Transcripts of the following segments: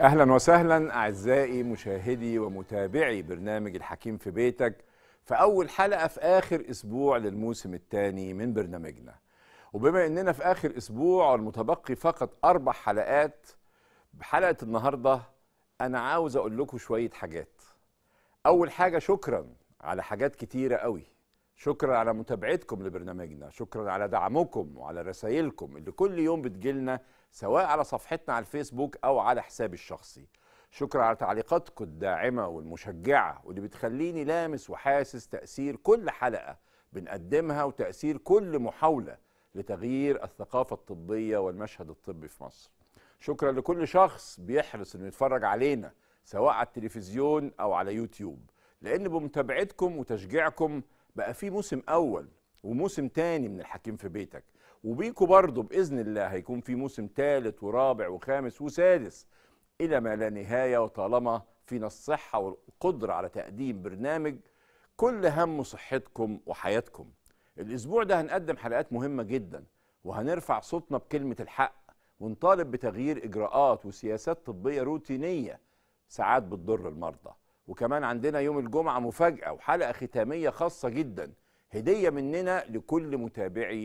اهلا وسهلا اعزائي مشاهدي ومتابعي برنامج الحكيم في بيتك في اول حلقه في اخر اسبوع للموسم الثاني من برنامجنا وبما اننا في اخر اسبوع والمتبقي فقط اربع حلقات بحلقه النهارده انا عاوز اقول لكم شويه حاجات اول حاجه شكرا على حاجات كتيره قوي شكرا على متابعتكم لبرنامجنا شكرا على دعمكم وعلى رسائلكم اللي كل يوم بتجيلنا سواء على صفحتنا على الفيسبوك او على حسابي الشخصي شكرا على تعليقاتكم الداعمه والمشجعه واللي بتخليني لامس وحاسس تاثير كل حلقه بنقدمها وتاثير كل محاوله لتغيير الثقافه الطبيه والمشهد الطبي في مصر شكرا لكل شخص بيحرص انه يتفرج علينا سواء على التلفزيون او على يوتيوب لان بمتابعتكم وتشجيعكم بقى في موسم اول وموسم تاني من الحكيم في بيتك وبيكوا برضه باذن الله هيكون في موسم ثالث ورابع وخامس وسادس الى ما لا نهايه وطالما فينا الصحه والقدره على تقديم برنامج كل هم صحتكم وحياتكم الاسبوع ده هنقدم حلقات مهمه جدا وهنرفع صوتنا بكلمه الحق ونطالب بتغيير اجراءات وسياسات طبيه روتينيه ساعات بتضر المرضى وكمان عندنا يوم الجمعه مفاجاه وحلقه ختاميه خاصه جدا هديه مننا لكل متابعي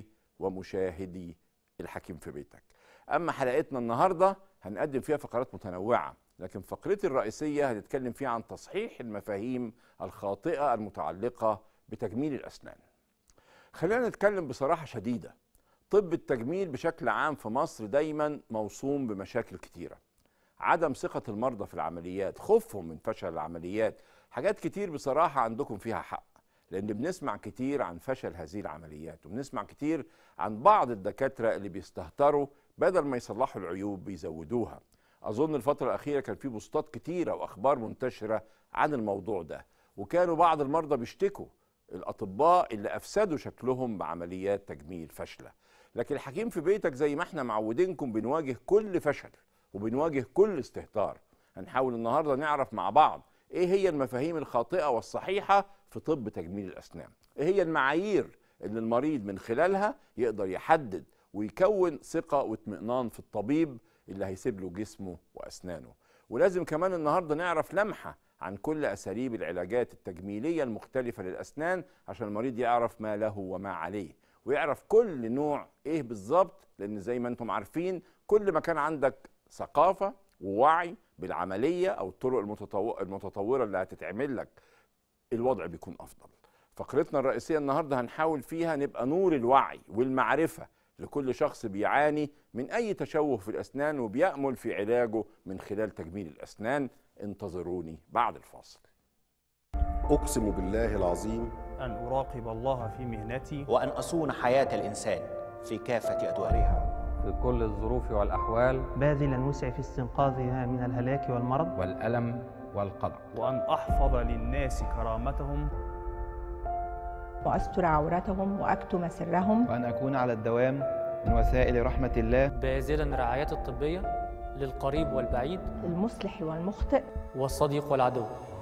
ومشاهدي الحكيم في بيتك اما حلقتنا النهارده هنقدم فيها فقرات متنوعه لكن فقرتي الرئيسيه هنتكلم فيها عن تصحيح المفاهيم الخاطئه المتعلقه بتجميل الاسنان خلينا نتكلم بصراحه شديده طب التجميل بشكل عام في مصر دايما موصوم بمشاكل كتيره عدم ثقه المرضى في العمليات خوفهم من فشل العمليات حاجات كتير بصراحه عندكم فيها حق لان بنسمع كتير عن فشل هذه العمليات وبنسمع كتير عن بعض الدكاتره اللي بيستهتروا بدل ما يصلحوا العيوب بيزودوها اظن الفتره الاخيره كان في بوستات كتيره واخبار منتشره عن الموضوع ده وكانوا بعض المرضى بيشتكوا الاطباء اللي افسدوا شكلهم بعمليات تجميل فاشله لكن الحكيم في بيتك زي ما احنا معودينكم بنواجه كل فشل وبنواجه كل استهتار هنحاول النهارده نعرف مع بعض ايه هي المفاهيم الخاطئه والصحيحه في طب تجميل الاسنان ايه هي المعايير اللي المريض من خلالها يقدر يحدد ويكون ثقه واطمئنان في الطبيب اللي هيسيب له جسمه واسنانه ولازم كمان النهارده نعرف لمحه عن كل اساليب العلاجات التجميليه المختلفه للاسنان عشان المريض يعرف ما له وما عليه ويعرف كل نوع ايه بالظبط لان زي ما انتم عارفين كل ما كان عندك ثقافه ووعي بالعمليه او الطرق المتطوره اللي هتتعمل لك الوضع بيكون افضل فقرتنا الرئيسيه النهارده هنحاول فيها نبقى نور الوعي والمعرفه لكل شخص بيعاني من اي تشوه في الاسنان وبيامل في علاجه من خلال تجميل الاسنان انتظروني بعد الفاصل أقسم بالله العظيم أن أراقب الله في مهنتي وأن أصون حياة الإنسان في كافة أدوارها في كل الظروف والأحوال باذلا وسعي في استنقاذها من الهلاك والمرض والألم والقلق وأن أحفظ للناس كرامتهم وأستر عورتهم وأكتم سرهم وأن أكون على الدوام من وسائل رحمة الله باذلا الرعايات الطبية للقريب والبعيد المصلح والمخطئ والصديق والعدو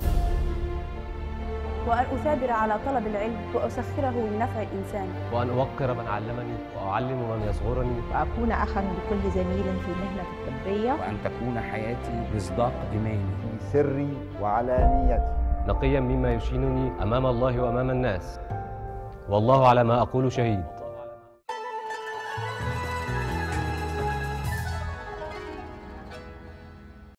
وأن أثابر على طلب العلم وأسخره لنفع الإنسان وأن أوقر من علمني وأعلم من يصغرني وأكون أخا لكل زميل في المهنة الطبية وأن تكون حياتي مصداق إيماني في سري وعلانيتي نقيا مما يشينني أمام الله وأمام الناس والله على ما أقول شهيد